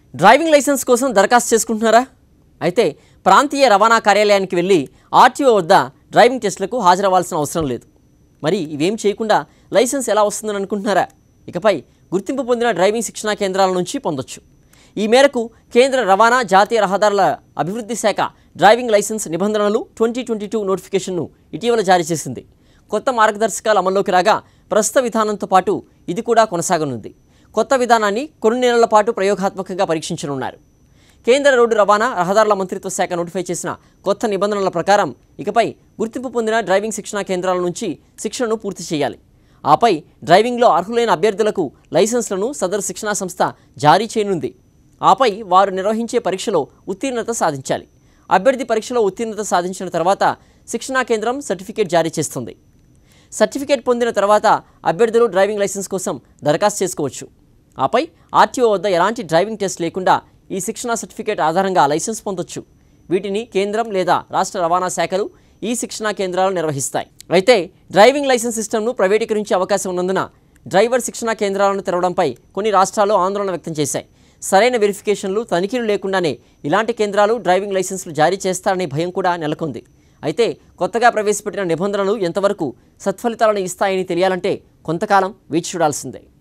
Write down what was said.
driving licence కోసం దరఖాస్తు చేసుకుంటున్నారా అయితే ప్రాంతీయ రవాణా కార్యాలయానికి వెళ్ళి ఆర్టీఓ వద్ద డ్రైవింగ్ టెస్టులకు హాజరవ్వాల్సిన అవసరం లేదు మరి ఇవేం చేయకుండా లైసెన్స్ ఎలా వస్తుందని అనుకుంటున్నారా ఇకపై గుర్తింపు పొందిన డ్రైవింగ్ శిక్షణా కేంద్రాల నుంచి పొందొచ్చు ఈ మేరకు కేంద్ర రవాణా జాతీయ రహదారుల అభివృద్ధి శాఖ డ్రైవింగ్ లైసెన్స్ నిబంధనలు ట్వంటీ ట్వంటీ టూ నోటిఫికేషన్ను ఇటీవల జారీ చేసింది కొత్త మార్గదర్శకాలు అమల్లోకి రాగా ప్రస్తుత విధానంతో పాటు ఇది కూడా కొనసాగనుంది కొత్త విధానాన్ని కొన్ని నెలల పాటు ప్రయోగాత్మకంగా పరీక్షించనున్నారు కేంద్ర రోడ్డు రవాణా రహదారుల మంత్రిత్వ శాఖ నోటిఫై చేసిన కొత్త నిబంధనల ప్రకారం ఇకపై గుర్తింపు పొందిన డ్రైవింగ్ శిక్షణా కేంద్రాల నుంచి శిక్షణను పూర్తి చేయాలి ఆపై డ్రైవింగ్లో అర్హులైన అభ్యర్థులకు లైసెన్స్లను సదరు శిక్షణా సంస్థ జారీ చేయనుంది ఆపై వారు నిర్వహించే పరీక్షలో ఉత్తీర్ణత సాధించాలి అభ్యర్థి పరీక్షలో ఉత్తీర్ణత సాధించిన తర్వాత శిక్షణా కేంద్రం సర్టిఫికేట్ జారీ చేస్తుంది సర్టిఫికేట్ పొందిన తర్వాత అభ్యర్థులు డ్రైవింగ్ లైసెన్స్ కోసం దరఖాస్తు చేసుకోవచ్చు ఆపై ఆర్టీఓ వద్ద ఎలాంటి డ్రైవింగ్ టెస్ట్ లేకుండా ఈ శిక్షణ సర్టిఫికేట్ ఆధారంగా లైసెన్స్ పొందొచ్చు వీటిని కేంద్రం లేదా రాష్ట్ర రవాణా శాఖలు ఈ శిక్షణా కేంద్రాలు నిర్వహిస్తాయి అయితే డ్రైవింగ్ లైసెన్స్ సిస్టమ్ను ప్రైవేటీకరించే అవకాశం ఉన్నందున డ్రైవర్ శిక్షణా కేంద్రాలను తెరవడంపై కొన్ని రాష్ట్రాలు ఆందోళన వ్యక్తం చేశాయి సరైన వెరిఫికేషన్లు తనిఖీలు లేకుండానే ఇలాంటి కేంద్రాలు డ్రైవింగ్ లైసెన్సులు జారీ చేస్తారనే భయం కూడా నెలకొంది అయితే కొత్తగా ప్రవేశపెట్టిన నిబంధనలు ఎంతవరకు సత్ఫలితాలను ఇస్తాయని తెలియాలంటే కొంతకాలం వేచి చూడాల్సిందే